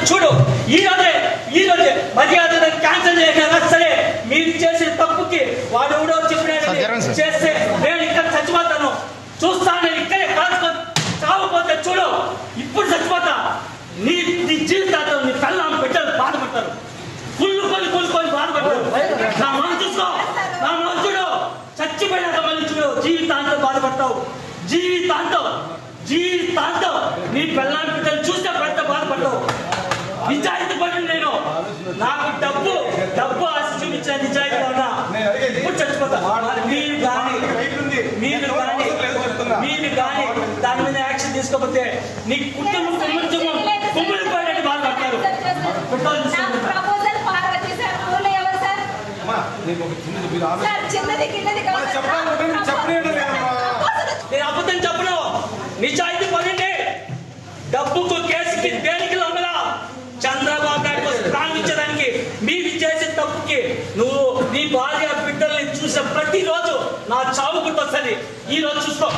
చూడు ఈ రోజే ఈ రోజే మర్యాద క్యాన్సిల్ చేసినా సరే మీరు చేసిన తప్పుకి వాడు ఎవడో సార్, జరగండి చెప్పినాడు సార్. చేస్తే నేను ఇక్కడ చచ్చిపోతాను చూస్తాను ఇక్కడే కాల్చుకొని చావపోతే చూడు ఇప్పుడు చచ్చిపోతా నీ నీ జీవితాంతం నీ కళ్ళ బిడ్డలు బాధపడతారు కుళ్ళు కొని కుళ్ళు కొని బాధపడతారు నా మనం చూసుకో నా మనం చూడు చచ్చిపోయినాక మళ్ళీ చూడు జీవితాంతం బాధపడతావు జీవితాంతం జీవితాంతం నీ పిల్లల బిడ్డలు చూస్తే పెద్ద బాధపడతావు నిజాయితీ పడి నేను నాకు డబ్బు డబ్బు ఆశ చూపించిన నిజాయితీ ఉన్నా ఇప్పుడు చచ్చిపోతా మీరు కానీ మీరు కానీ మీరు కానీ దాని మీద యాక్షన్ తీసుకోకపోతే నీ కుటుంబం కుటుంబం కుమ్ముడు పోయినట్టు బాధపడతారు పెట్రోల్ తీసుకోండి. ప్రపోజల్ పార్వతి సార్ ఊళ్ళో ఎవరు సార్ సార్ చిన్నది కిందది కాదు సార్. చెప్పాలి అంటే మీరు చెప్పలేడు లేదమ్మా. ప్రపోజల్ నేను అబద్ధం చెప్పను నిజాయితీ పడండి డబ్బుకు కేసుకి దేనికి లొంగలా చంద్రబాబు నాయుడు స్థానం ఇచ్చడానికి మీరు చేసిన తప్పుకి నువ్వు నీ భార్య బిడ్డల్ని చూసిన ప్రతిరోజు నా చావు గుర్తొస్తుంది ఈ రోజు చూసుకో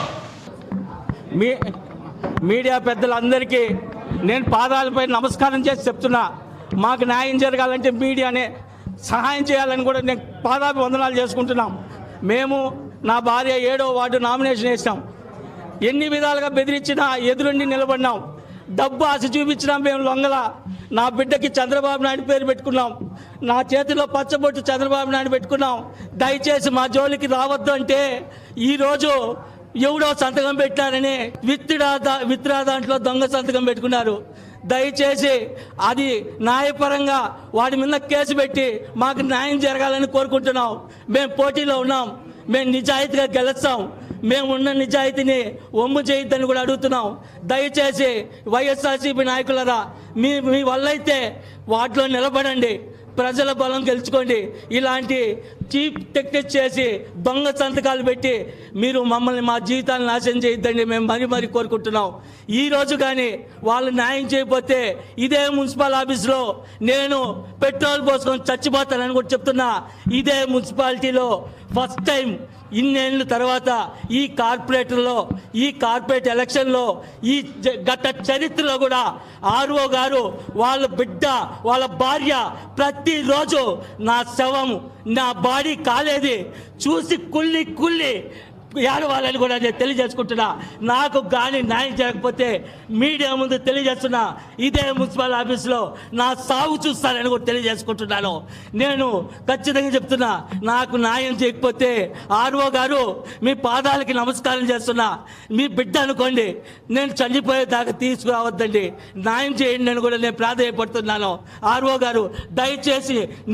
మీ మీడియా పెద్దలందరికీ నేను పాదాలపై నమస్కారం చేసి చెప్తున్నా మాకు న్యాయం జరగాలంటే మీడియానే సహాయం చేయాలని కూడా నేను పాదాపి వందనాలు చేసుకుంటున్నాం మేము నా భార్య ఏడో వార్డు నామినేషన్ వేసాం ఎన్ని విధాలుగా బెదిరించినా ఎదురుండి నిలబడినాం డబ్బు ఆశ చూపించినా మేము లొంగల నా బిడ్డకి చంద్రబాబు నాయుడు పేరు పెట్టుకున్నాం నా చేతిలో పచ్చబొట్టు చంద్రబాబు నాయుడు పెట్టుకున్నాం దయచేసి మా జోలికి రావద్దు అంటే ఈరోజు ఎవడో సంతకం పెట్టారని విత్తిడా దా- విత్రా దాంట్లో దొంగ సంతకం పెట్టుకున్నారు దయచేసి అది న్యాయపరంగా వాడి మీద కేసు పెట్టి మాకు న్యాయం జరగాలని కోరుకుంటున్నాం మేము పోటీలో ఉన్నాం మేము నిజాయితీగా గెలుస్తాం మేము ఉన్న నిజాయితీని ఒమ్ము చేయొద్దని కూడా అడుగుతున్నాం దయచేసి వైఎస్ఆర్సీపీ నాయకులరా మీ మీ వల్ల అయితే వాటిలో నిలబడండి ప్రజల బలం గెలుచుకోండి ఇలాంటి చీప్ టెక్నిక్ చేసి దొంగ సంతకాలు పెట్టి మీరు మమ్మల్ని మా జీవితాలను నాశనం చేయొద్దండి మేము మరీ మరీ కోరుకుంటున్నాం ఈ రోజు కానీ వాళ్ళు న్యాయం చేయకపోతే ఇదే మున్సిపల్ ఆఫీస్లో నేను పెట్రోల్ పోసుకొని చచ్చిపోతానని కూడా చెప్తున్నా ఇదే మున్సిపాలిటీలో ఫస్ట్ టైం ఇన్నేళ్ళ తర్వాత ఈ కార్పొరేటర్లో ఈ కార్పొరేట్ ఎలక్షన్లో ఈ జ- గత చరిత్రలో కూడా ఆర్ఓ గారు వాళ్ళ బిడ్డ వాళ్ళ భార్య ప్రతిరోజు నా శవం నా బాడీ కాలేది చూసి కుళ్ళి కుళ్ళి ఏడవాలని కూడా నేను తెలియజేసుకుంటున్నా నాకు కానీ న్యాయం చేయకపోతే మీడియా ముందు తెలియజేస్తున్నా ఇదే మున్సిపల్ ఆఫీస్లో నా సాగు చూస్తానని కూడా తెలియజేసుకుంటున్నాను నేను ఖచ్చితంగా చెప్తున్నా నాకు న్యాయం చేయకపోతే ఆర్ఓ గారు మీ పాదాలకి నమస్కారం చేస్తున్నా మీ బిడ్డ అనుకోండి నేను చనిపోయేదాకా తీసుకురావద్దండి న్యాయం చేయండి అని కూడా నేను ప్రాధాన్యపడుతున్నాను ఆర్ఓ గారు దయచేసి